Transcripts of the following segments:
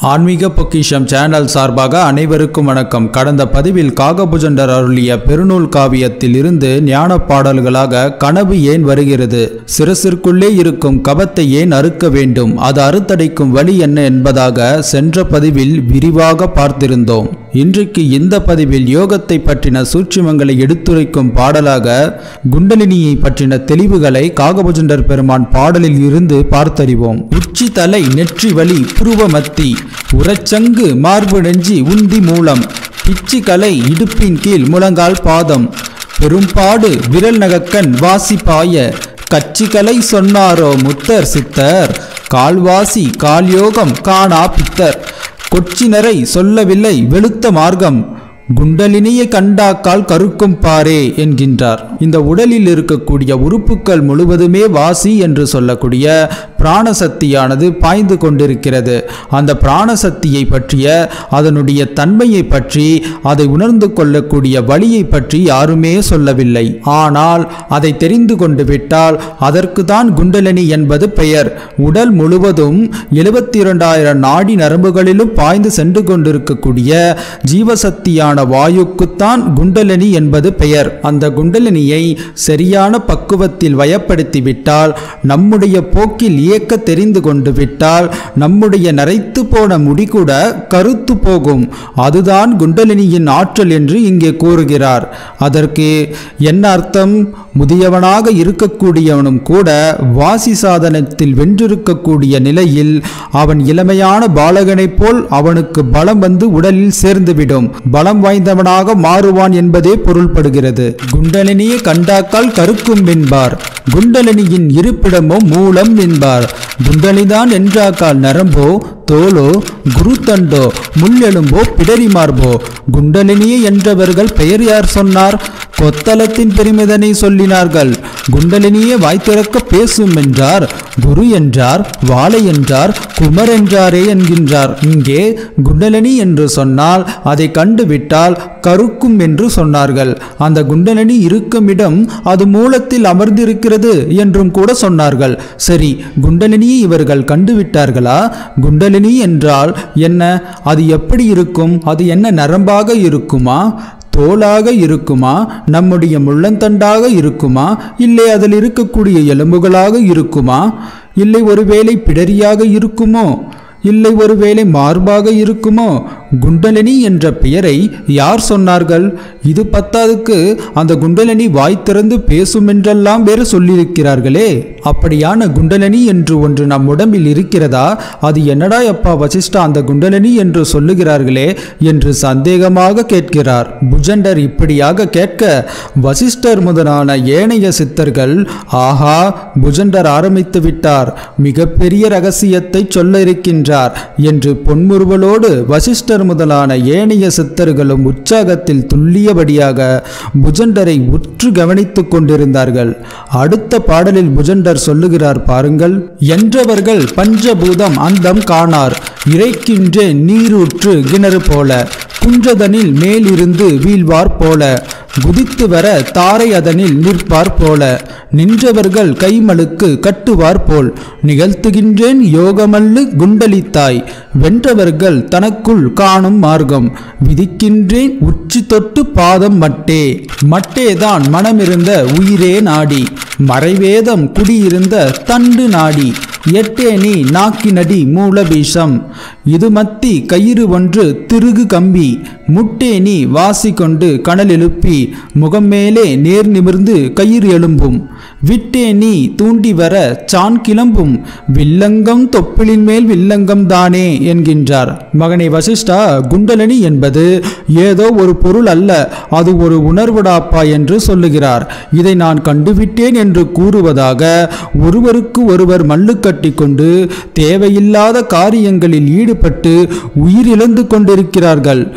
ஆன்மீக பொக்கிஷம் சேனல் சார்பாக அனைவருக்கும் வணக்கம் கடந்த பதிவில் காகபுஜண்டர் அருளிய பெருநூல் காவியத்தில் இருந்து ஞான பாடல்களாக கனவு ஏன் வருகிறது சிரசிற்குள்ளே இருக்கும் கபத்தை ஏன் அறுக்க வேண்டும் அது அறுத்தடைக்கும் வழி என்ன என்பதாக சென்ற பதிவில் விரிவாக பார்த்திருந்தோம் இன்றைக்கு இந்த பதிவில் யோகத்தை பற்றின சூட்சுமங்களை எடுத்துரைக்கும் பாடலாக குண்டலினியை பற்றின தெளிவுகளை காகபுஜண்டர் பெருமான் பாடலில் இருந்து பார்த்தறிவோம் உச்சி தலை நெற்றி வலி புருவ மத்தி உரச்சங்கு மார்பு நெஞ்சி உந்தி மூலம் பிச்சி கலை இடுப்பின் கீழ் முழங்கால் பாதம் பெரும்பாடு விரல் நகக்கண் வாசி பாய கச்சிக்கலை சொன்னாரோ முத்தர் சித்தர் கால்வாசி கால்யோகம் காணா பித்தர் கொச்சினரை சொல்லவில்லை வெளுத்த மார்க்கம் குண்டலினியை கண்டாக்கால் கருக்கும் பாரே என்கின்றார் இந்த உடலில் இருக்கக்கூடிய உறுப்புகள் முழுவதுமே வாசி என்று சொல்லக்கூடிய பிராணசக்தியானது பாய்ந்து கொண்டிருக்கிறது அந்த பிராணசக்தியை பற்றிய அதனுடைய தன்மையை பற்றி அதை உணர்ந்து கொள்ளக்கூடிய வழியை பற்றி யாருமே சொல்லவில்லை ஆனால் அதை தெரிந்து கொண்டு விட்டால் அதற்கு தான் குண்டலினி என்பது பெயர் உடல் முழுவதும் எழுபத்தி இரண்டாயிரம் நாடி நரம்புகளிலும் பாய்ந்து சென்று கொண்டிருக்கக்கூடிய ஜீவசக்தியான வாயுக்குத்தான் குண்டலினி என்பது பெயர் அந்த குண்டலினியை சரியான பக்குவத்தில் வயப்படுத்திவிட்டால் நம்முடைய போக்கில் இயக்க தெரிந்து கொண்டு விட்டால் நம்முடைய நரைத்து போன முடி கூட கருத்து போகும் அதுதான் குண்டலினியின் ஆற்றல் என்று இங்கே கூறுகிறார் அதற்கு என்ன அர்த்தம் முதியவனாக இருக்கக்கூடியவனும் கூட வாசி சாதனத்தில் வென்றிருக்கக்கூடிய நிலையில் அவன் இளமையான பாலகனைப் போல் அவனுக்கு பலம் வந்து உடலில் சேர்ந்துவிடும் பலம் வாய்ந்தவனாக மாறுவான் என்பதே பொருள்படுகிறது குண்டலினியை கண்டாக்கால் கருக்கும் என்பார் குண்டலினியின் இருப்பிடமோ மூலம் என்பார் குண்டலிதான் என்றாக்கால் நரம்போ தோலோ குருத்தண்டோ முள்ளெலும்போ பிடரி மார்போ குண்டலினியை என்றவர்கள் பெயர் யார் சொன்னார் கொத்தலத்தின் பெருமிதனை சொல்லினார்கள் குண்டலினியே வாய் திறக்க பேசும் என்றார் குரு என்றார் வாழை என்றார் குமர் என்றாரே என்கின்றார் இங்கே குண்டலினி என்று சொன்னால் அதை கண்டுவிட்டால் கருக்கும் என்று சொன்னார்கள் அந்த குண்டலினி இருக்கும் இடம் அது மூலத்தில் அமர்ந்திருக்கிறது என்றும் கூட சொன்னார்கள் சரி குண்டலினியை இவர்கள் கண்டுவிட்டார்களா குண்டலினி என்றால் என்ன அது எப்படி இருக்கும் அது என்ன நரம்பாக இருக்குமா தோலாக இருக்குமா நம்முடைய முள்ளந்தண்டாக இருக்குமா இல்லை அதில் இருக்கக்கூடிய எலும்புகளாக இருக்குமா இல்லை ஒருவேளை பிடரியாக இருக்குமோ இல்லை ஒருவேளை மார்பாக இருக்குமோ குண்டலினி என்ற பெயரை யார் சொன்னார்கள் இது பத்தாதுக்கு அந்த குண்டலினி வாய் திறந்து பேசும் என்றெல்லாம் வேறு சொல்லியிருக்கிறார்களே அப்படியான குண்டலினி என்று ஒன்று நம் உடம்பில் இருக்கிறதா அது என்னடா அப்பா வசிஷ்டா அந்த குண்டலினி என்று சொல்லுகிறார்களே என்று சந்தேகமாக கேட்கிறார் புஜண்டர் இப்படியாக கேட்க வசிஷ்டர் முதலான ஏனைய சித்தர்கள் ஆஹா புஜண்டர் ஆரம்பித்து விட்டார் மிகப்பெரிய ரகசியத்தை சொல்ல இருக்கின்றார் என்று பொன்முறுவலோடு வசிஷ்டர் முதலான ஏனைய சித்தர்களும் உற்சாகத்தில் துல்லியபடியாக புஜண்டரை உற்று கவனித்துக் கொண்டிருந்தார்கள் அடுத்த பாடலில் புஜண்டர் சொல்லுகிறார் பாருங்கள் என்றவர்கள் பஞ்சபூதம் அந்தம் காணார் இறைக்கின்றே நீரூற்று கிணறு போல குன்றதனில் மேலிருந்து வீழ்வார் போல குதித்து வர தாரை அதனில் நிற்பார் போல நின்றவர்கள் கைமலுக்கு கட்டுவார் போல் நிகழ்த்துகின்றேன் யோகமல்லு குண்டலித்தாய் வென்றவர்கள் தனக்குள் காணும் மார்க்கம் விதிக்கின்றேன் உச்சி தொட்டு பாதம் மட்டே மட்டேதான் மனமிருந்த உயிரே நாடி மறைவேதம் குடியிருந்த தண்டு நாடி எட்டே நீ நாக்கினடி மூலபீஷம் இது மத்தி கயிறு ஒன்று திருகு கம்பி முட்டே நீ வாசி கொண்டு கனல் எழுப்பி முகம் மேலே நேர் நிமிர்ந்து கயிறு எழும்பும் விட்டே நீ தூண்டி வர சான் கிளம்பும் வில்லங்கம் தொப்பிலின் மேல் வில்லங்கம் தானே என்கின்றார் மகனை வசிஷ்டா குண்டலினி என்பது ஏதோ ஒரு பொருள் அல்ல அது ஒரு உணர்வுடாப்பா என்று சொல்லுகிறார் இதை நான் கண்டுவிட்டேன் என்று கூறுவதாக ஒருவருக்கு ஒருவர் மல்லு கட்டி கொண்டு தேவையில்லாத காரியங்களில் ஈடுபட்டு உயிரிழந்து கொண்டிருக்கிறார்கள்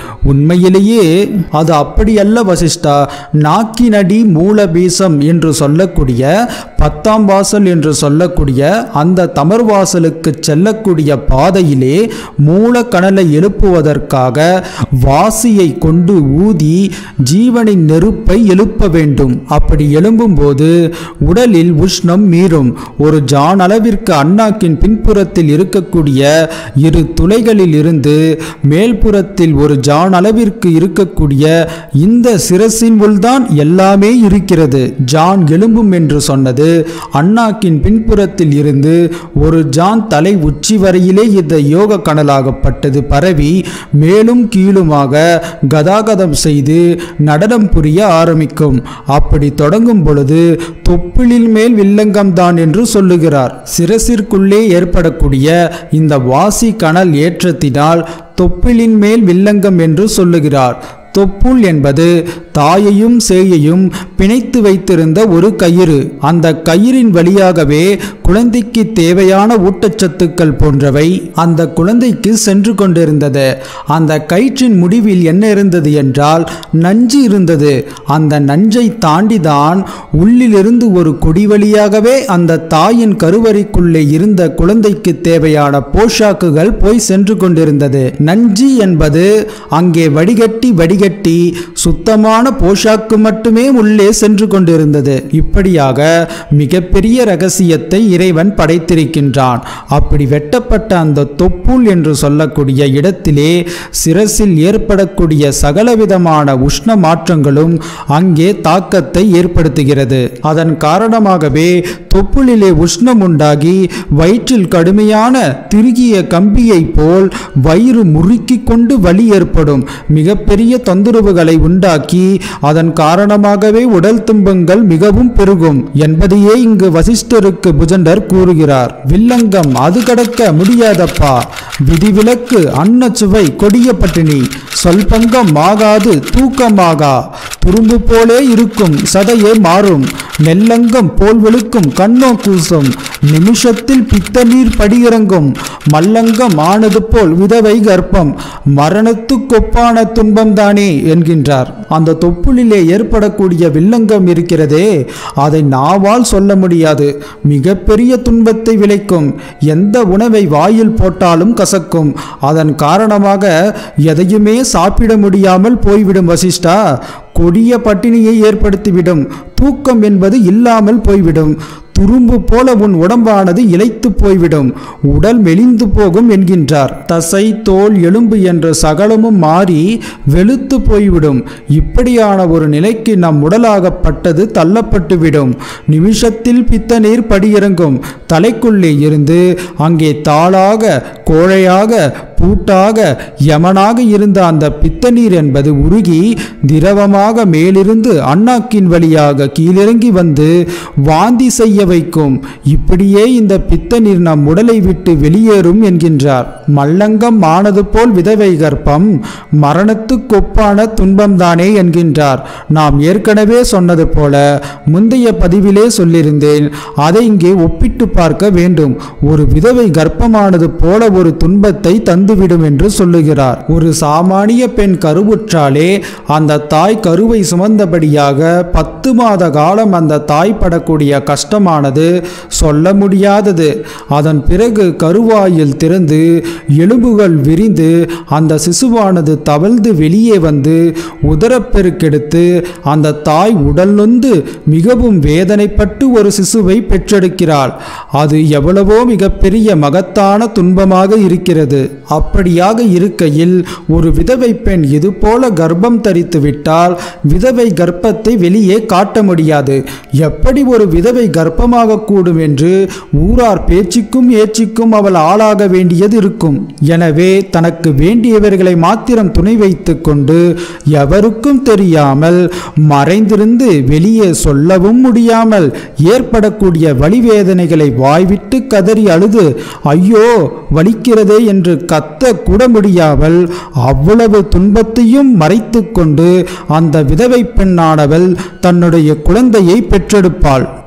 உண்மையிலேயே அது அப்படியல்ல வசிஷ்டா நாக்கினடி மூலபீசம் என்று சொல்லக்கூடிய பத்தாம் வாசல் என்று சொல்லக்கூடிய அந்த தமர் வாசலுக்கு செல்லக்கூடிய பாதையிலே மூலக்கணலை எழுப்புவதற்காக வாசியை கொண்டு ஊதி ஜீவனின் நெருப்பை எழுப்ப வேண்டும் அப்படி எழும்பும்போது உடலில் உஷ்ணம் மீறும் ஒரு ஜான் அளவிற்கு அண்ணாக்கின் பின்புறத்தில் இருக்கக்கூடிய இரு துளைகளில் இருந்து மேல்புறத்தில் ஒரு ஜான் அளவிற்கு இருக்கக்கூடிய இந்த சிரசின் உள்தான் எல்லாமே இருக்கிறது ஜான் எலும்பும் என்று சொன்னது அண்ணாக்கின் பின்புறத்தில் இருந்து ஒரு ஜான் தலை உச்சி வரையிலே இந்த யோக கனலாகப்பட்டது பரவி மேலும் கீழுமாக கதாகதம் செய்து நடனம் புரிய ஆரம்பிக்கும் அப்படி தொடங்கும் பொழுது தொப்பிலின் மேல் வில்லங்கம் தான் என்று சொல்லுகிறார் சிரசிற்குள்ளே ஏற்படக்கூடிய இந்த வாசி கனல் ஏற்றத்தினால் தொப்பிலின் மேல் வில்லங்கம் என்று சொல்லுகிறார் தொப்புள் என்பது தாயையும் சேயையும் பிணைத்து வைத்திருந்த ஒரு கயிறு அந்த கயிறின் வழியாகவே குழந்தைக்கு தேவையான ஊட்டச்சத்துக்கள் போன்றவை அந்த குழந்தைக்கு சென்று கொண்டிருந்தது அந்த கயிற்றின் முடிவில் என்ன இருந்தது என்றால் நஞ்சு இருந்தது அந்த நஞ்சை தாண்டிதான் உள்ளிலிருந்து ஒரு கொடி வழியாகவே அந்த தாயின் கருவறைக்குள்ளே இருந்த குழந்தைக்கு தேவையான போஷாக்குகள் போய் சென்று கொண்டிருந்தது நஞ்சு என்பது அங்கே வடிகட்டி வடிகட்டி சுத்தமான போஷாக்கு மட்டுமே உள்ளே சென்று கொண்டிருந்தது இப்படியாக மிகப்பெரிய ரகசியத்தை இறைவன் படைத்திருக்கின்றான் அப்படி வெட்டப்பட்ட அந்த தொப்புள் என்று சொல்லக்கூடிய இடத்திலே சிரசில் ஏற்படக்கூடிய சகலவிதமான உஷ்ண மாற்றங்களும் அங்கே தாக்கத்தை ஏற்படுத்துகிறது அதன் காரணமாகவே தொப்புளிலே உஷ்ணம் உண்டாகி வயிற்றில் கடுமையான திருகிய கம்பியைப் போல் வயிறு முறுக்கிக் கொண்டு வலி ஏற்படும் மிகப்பெரிய தொந்தரவுகளை உண்டாக்கி அதன் காரணமாகவே உடல் துன்பங்கள் மிகவும் பெருகும் என்பதையே இங்கு வசிஷ்டருக்கு புஜண்டர் கூறுகிறார் வில்லங்கம் அது கடக்க முடியாதப்பா விதிவிலக்கு அன்ன சுவை கொடிய பட்டினி சொல்பங்கம் ஆகாது தூக்கமாகா துரும்பு போலே இருக்கும் சதையே மாறும் நெல்லங்கம் போல் வெளுக்கும் கண்ணோ கூசும் நிமிஷத்தில் பித்த நீர் படியிறங்கும் மல்லங்கம் ஆனது போல் விதவை கர்ப்பம் மரணத்துக்கொப்பான துன்பம் தானே என்கின்றார் அந்த தொப்புளிலே ஏற்படக்கூடிய வில்லங்கம் இருக்கிறதே அதை நாவால் சொல்ல முடியாது மிகப்பெரிய துன்பத்தை விளைக்கும் எந்த உணவை வாயில் போட்டாலும் கசக்கும் அதன் காரணமாக எதையுமே சாப்பிட முடியாமல் போய்விடும் வசிஷ்டா கொடிய பட்டினியை ஏற்படுத்திவிடும் தூக்கம் என்பது இல்லாமல் போய்விடும் துரும்பு போல உன் உடம்பானது இளைத்து போய்விடும் உடல் மெலிந்து போகும் என்கின்றார் தசை தோல் எலும்பு என்ற சகலமும் மாறி வெளுத்து போய்விடும் இப்படியான ஒரு நிலைக்கு நம் உடலாகப்பட்டது தள்ளப்பட்டுவிடும் நிமிஷத்தில் பித்த நீர் படியிறங்கும் தலைக்குள்ளே இருந்து அங்கே தாளாக கோழையாக பூட்டாக யமனாக இருந்த அந்த பித்த நீர் என்பது உருகி திரவமாக மேலிருந்து அண்ணாக்கின் வழியாக கீழிறங்கி வந்து வாந்தி செய்ய வைக்கும் இப்படியே இந்த பித்த நீர் நம் உடலை விட்டு வெளியேறும் என்கின்றார் மல்லங்கம் ஆனது போல் விதவை கர்ப்பம் மரணத்துக்கொப்பான துன்பம்தானே என்கின்றார் நாம் ஏற்கனவே சொன்னது போல முந்தைய பதிவிலே சொல்லியிருந்தேன் அதை இங்கே ஒப்பிட்டு பார்க்க வேண்டும் ஒரு விதவை கர்ப்பமானது போல ஒரு துன்பத்தை தந்துவிடும் என்று சொல்லுகிறார் ஒரு சாமானிய பெண் கருவுற்றாலே அந்த தாய் கருவை சுமந்தபடியாக பத்து மாத காலம் அந்த தாய் படக்கூடிய கஷ்டமானது சொல்ல முடியாதது அதன் பிறகு கருவாயில் திறந்து எலும்புகள் விரிந்து அந்த சிசுவானது தவழ்ந்து வெளியே வந்து உதரப்பெருக்கெடுத்து அந்த தாய் உடல் நொந்து மிகவும் வேதனைப்பட்டு ஒரு சிசுவை பெற்றெடுக்கிறாள் அது எவ்வளவோ மிகப்பெரிய மகத்தான துன்பமாக இருக்கிறது அப்படியாக இருக்கையில் ஒரு விதவை பெண் இது போல கர்ப்பம் தரித்து விட்டால் விதவை கர்ப்பத்தை வெளியே காட்ட முடியாது எப்படி ஒரு விதவை கர்ப்பமாக கூடும் என்று ஊரார் பேச்சுக்கும் ஏச்சுக்கும் அவள் ஆளாக வேண்டியது இருக்கும் எனவே தனக்கு வேண்டியவர்களை மாத்திரம் துணை வைத்துக் கொண்டு எவருக்கும் தெரியாமல் மறைந்திருந்து வெளியே சொல்லவும் முடியாமல் ஏற்படக்கூடிய வலிவேதனைகளை வாய்விட்டு கதறி அழுது ஐயோ வலிக்கிறதே என்று கத்த கூட முடியாமல் அவ்வளவு துன்பத்தையும் மறைத்து கொண்டு அந்த விதவை பெண்ணானவள் தன்னுடைய குழந்தையை பெற்றெடுப்பாள்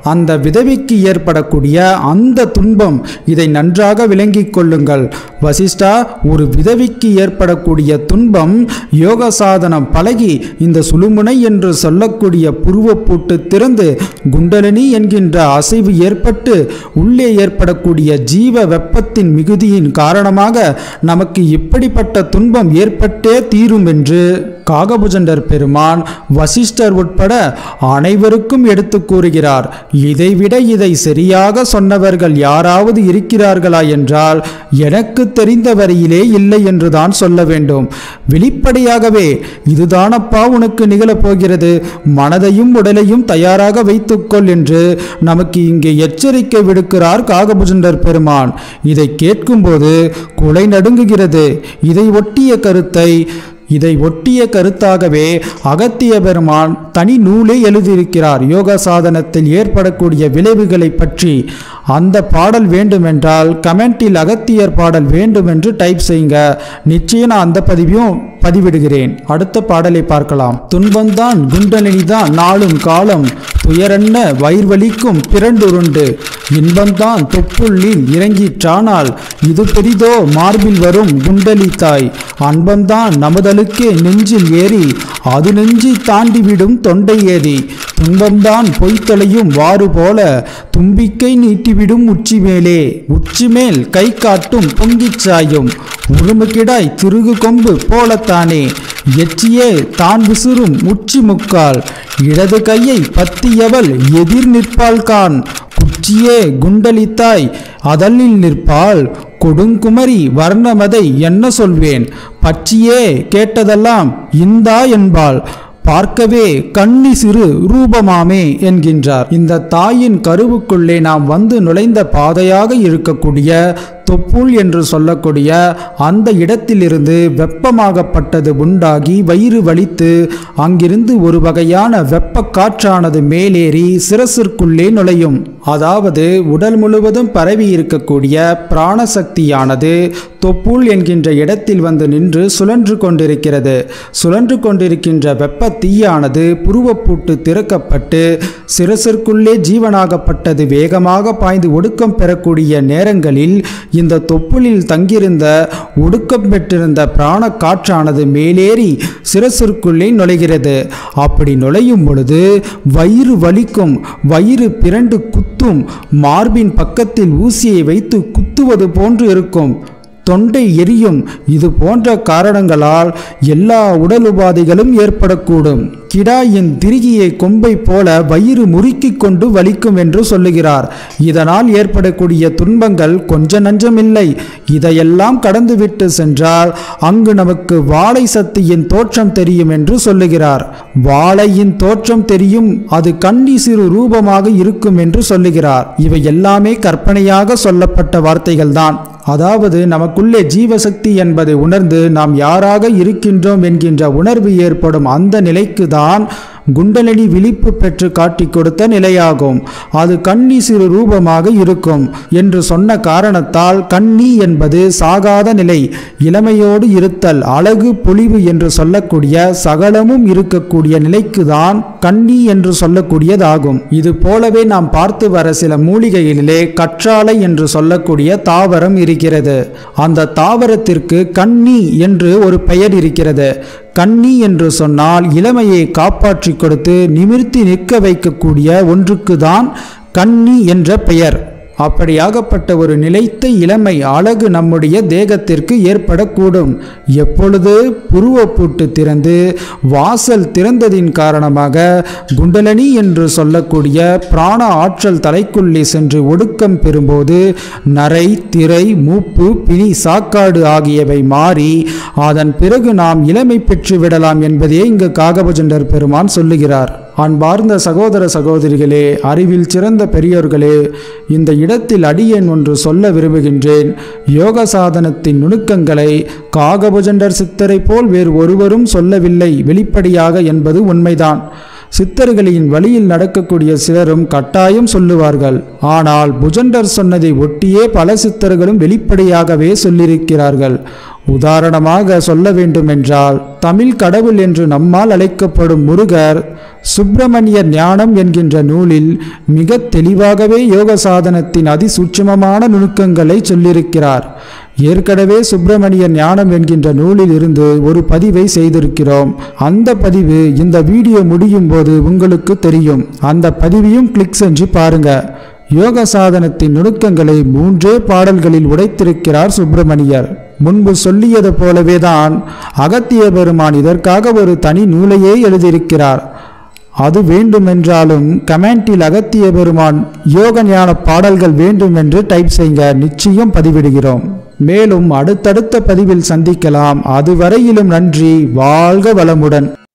அந்த விதவிக்கு ஏற்படக்கூடிய அந்த துன்பம் இதை நன்றாக விளங்கிக் கொள்ளுங்கள் வசிஷ்டா ஒரு விதவிக்கு ஏற்படக்கூடிய துன்பம் யோக சாதனம் பழகி இந்த சுழுமுனை என்று சொல்லக்கூடிய புருவப்பூட்டு திறந்து குண்டலினி என்கின்ற அசைவு ஏற்பட்டு உள்ளே ஏற்படக்கூடிய ஜீவ வெப்பத்தின் மிகுதியின் காரணமாக நமக்கு இப்படிப்பட்ட துன்பம் ஏற்பட்டே தீரும் என்று காகபுஜண்டர் பெருமான் வசிஷ்டர் உட்பட அனைவருக்கும் எடுத்து கூறுகிறார் இதைவிட இதை சரியாக சொன்னவர்கள் யாராவது இருக்கிறார்களா என்றால் எனக்கு தெரிந்த வரையிலே இல்லை என்றுதான் சொல்ல வேண்டும் வெளிப்படையாகவே இதுதானப்பா உனக்கு நிகழப் போகிறது மனதையும் உடலையும் தயாராக வைத்துக்கொள் என்று நமக்கு இங்கே எச்சரிக்கை விடுக்கிறார் காகபுஜண்டர் பெருமான் இதை கேட்கும்போது குலை நடுங்குகிறது இதை ஒட்டிய கருத்தை இதை ஒட்டிய கருத்தாகவே அகத்திய பெருமான் தனி நூலே எழுதியிருக்கிறார் யோக சாதனத்தில் ஏற்படக்கூடிய விளைவுகளை பற்றி அந்த பாடல் வேண்டுமென்றால் கமெண்டில் அகத்தியர் பாடல் வேண்டும் என்று டைப் செய்யுங்க நிச்சயம் நான் அந்த பதிவையும் பதிவிடுகிறேன் அடுத்த பாடலை பார்க்கலாம் துன்பம்தான் குண்டலினிதான் நாளும் காலம் துயரென்ன வயிர்வலிக்கும் பிறண்டுருண்டு இன்பம்தான் தொப்புள்ளில் இறங்கிற்றானால் இது பெரிதோ மார்பில் வரும் குண்டலி தாய் அன்பம்தான் நமதலுக்கே நெஞ்சில் ஏறி அது நெஞ்சி தாண்டிவிடும் தொண்டை ஏறி துன்பம்தான் பொய்த்தலையும் வாறு போல தும்பிக்கை நீட்டிவிடும் உச்சி மேலே உச்சி மேல் கை காட்டும் பொங்கிச் சாயும் உருமுகிடாய் திருகு கொம்பு போலத்தானே எச்சியே தான் விசிறும் உச்சி முக்கால் இடது கையை பத்தியவள் எதிர் நிற்பாள் கான் குச்சியே குண்டலித்தாய் அதலில் நிற்பாள் கொடுங்குமரி வர்ணமதை என்ன சொல்வேன் பச்சியே கேட்டதெல்லாம் இந்தா என்பாள் பார்க்கவே கண்ணி சிறு ரூபமாமே என்கின்றார் இந்த தாயின் கருவுக்குள்ளே நாம் வந்து நுழைந்த பாதையாக இருக்கக்கூடிய தொப்புள் என்று சொல்லக்கூடிய அந்த இடத்திலிருந்து வெப்பமாகப்பட்டது உண்டாகி வயிறு வலித்து அங்கிருந்து ஒரு வகையான வெப்ப காற்றானது மேலேறி சிரசிற்குள்ளே நுழையும் அதாவது உடல் முழுவதும் பரவி இருக்கக்கூடிய பிராணசக்தியானது தொப்புள் என்கின்ற இடத்தில் வந்து நின்று சுழன்று கொண்டிருக்கிறது சுழன்று கொண்டிருக்கின்ற வெப்ப தீயானது புருவப்பூட்டு திறக்கப்பட்டு சிரசிற்குள்ளே ஜீவனாகப்பட்டது வேகமாக பாய்ந்து ஒடுக்கம் பெறக்கூடிய நேரங்களில் இந்த தொப்புளில் தங்கியிருந்த ஒடுக்கம் பெற்றிருந்த பிராண காற்றானது மேலேறி சிரசிற்குள்ளே நுழைகிறது அப்படி நுழையும் பொழுது வயிறு வலிக்கும் வயிறு பிறண்டு குத்தும் மார்பின் பக்கத்தில் ஊசியை வைத்து குத்துவது போன்று இருக்கும் தொண்டை எரியும் இது போன்ற காரணங்களால் எல்லா உடல் உபாதைகளும் ஏற்படக்கூடும் கிடாயின் திருகியை கொம்பை போல வயிறு முறுக்கிக் கொண்டு வலிக்கும் என்று சொல்லுகிறார் இதனால் ஏற்படக்கூடிய துன்பங்கள் கொஞ்ச நஞ்சமில்லை இதையெல்லாம் கடந்துவிட்டு சென்றால் அங்கு நமக்கு வாழை சக்தியின் தோற்றம் தெரியும் என்று சொல்லுகிறார் வாழையின் தோற்றம் தெரியும் அது கண்ணி சிறு ரூபமாக இருக்கும் என்று சொல்லுகிறார் இவை எல்லாமே கற்பனையாக சொல்லப்பட்ட வார்த்தைகள்தான் அதாவது நமக்குள்ளே ஜீவசக்தி என்பதை உணர்ந்து நாம் யாராக இருக்கின்றோம் என்கின்ற உணர்வு ஏற்படும் அந்த நிலைக்கு தான் குண்டலினி விழிப்பு பெற்று காட்டிக் கொடுத்த நிலையாகும் அது கன்னி சிறு ரூபமாக இருக்கும் என்று சொன்ன காரணத்தால் கன்னி என்பது சாகாத நிலை இளமையோடு இருத்தல் அழகு பொலிவு என்று சொல்லக்கூடிய சகலமும் இருக்கக்கூடிய நிலைக்கு தான் கன்னி என்று சொல்லக்கூடியதாகும் இது போலவே நாம் பார்த்து வர சில மூலிகைகளிலே கற்றாழை என்று சொல்லக்கூடிய தாவரம் இருக்கிறது அந்த தாவரத்திற்கு கன்னி என்று ஒரு பெயர் இருக்கிறது கன்னி என்று சொன்னால் இளமையை காப்பாற்றி கொடுத்து நிமிர்த்தி நிற்க வைக்கக்கூடிய ஒன்றுக்கு தான் கன்னி என்ற பெயர் அப்படியாகப்பட்ட ஒரு நிலைத்த இளமை அழகு நம்முடைய தேகத்திற்கு ஏற்படக்கூடும் எப்பொழுது புருவப்பூட்டு திறந்து வாசல் திறந்ததின் காரணமாக குண்டலனி என்று சொல்லக்கூடிய பிராண ஆற்றல் தலைக்குள்ளே சென்று ஒடுக்கம் பெறும்போது நரை திரை மூப்பு பிணி சாக்காடு ஆகியவை மாறி அதன் பிறகு நாம் இளமை பெற்று விடலாம் என்பதே இங்கு காகபஜண்டர் பெருமான் சொல்லுகிறார் அன்பார்ந்த சகோதர சகோதரிகளே அறிவில் சிறந்த பெரியோர்களே இந்த இடத்தில் அடியேன் ஒன்று சொல்ல விரும்புகின்றேன் யோக சாதனத்தின் நுணுக்கங்களை காகபுஜண்டர் சித்தரை போல் வேறு ஒருவரும் சொல்லவில்லை வெளிப்படையாக என்பது உண்மைதான் சித்தர்களின் வழியில் நடக்கக்கூடிய சிலரும் கட்டாயம் சொல்லுவார்கள் ஆனால் புஜண்டர் சொன்னதை ஒட்டியே பல சித்தர்களும் வெளிப்படையாகவே சொல்லியிருக்கிறார்கள் உதாரணமாக சொல்ல வேண்டுமென்றால் தமிழ் கடவுள் என்று நம்மால் அழைக்கப்படும் முருகர் சுப்பிரமணிய ஞானம் என்கின்ற நூலில் மிக தெளிவாகவே யோக சாதனத்தின் அதிசூட்சமமான நுணுக்கங்களை சொல்லியிருக்கிறார் ஏற்கனவே சுப்பிரமணிய ஞானம் என்கின்ற நூலில் இருந்து ஒரு பதிவை செய்திருக்கிறோம் அந்த பதிவு இந்த வீடியோ முடியும் போது உங்களுக்கு தெரியும் அந்த பதிவையும் கிளிக் செஞ்சு பாருங்க யோக சாதனத்தின் நுணுக்கங்களை மூன்றே பாடல்களில் உடைத்திருக்கிறார் சுப்பிரமணியர் முன்பு சொல்லியது போலவே தான் அகத்திய பெருமான் இதற்காக ஒரு தனி நூலையே எழுதியிருக்கிறார் அது வேண்டுமென்றாலும் கமெண்டில் அகத்திய பெருமான் யோக ஞான பாடல்கள் வேண்டும் என்று டைப் செய்யுங்க நிச்சயம் பதிவிடுகிறோம் மேலும் அடுத்தடுத்த பதிவில் சந்திக்கலாம் அதுவரையிலும் நன்றி வாழ்க வளமுடன்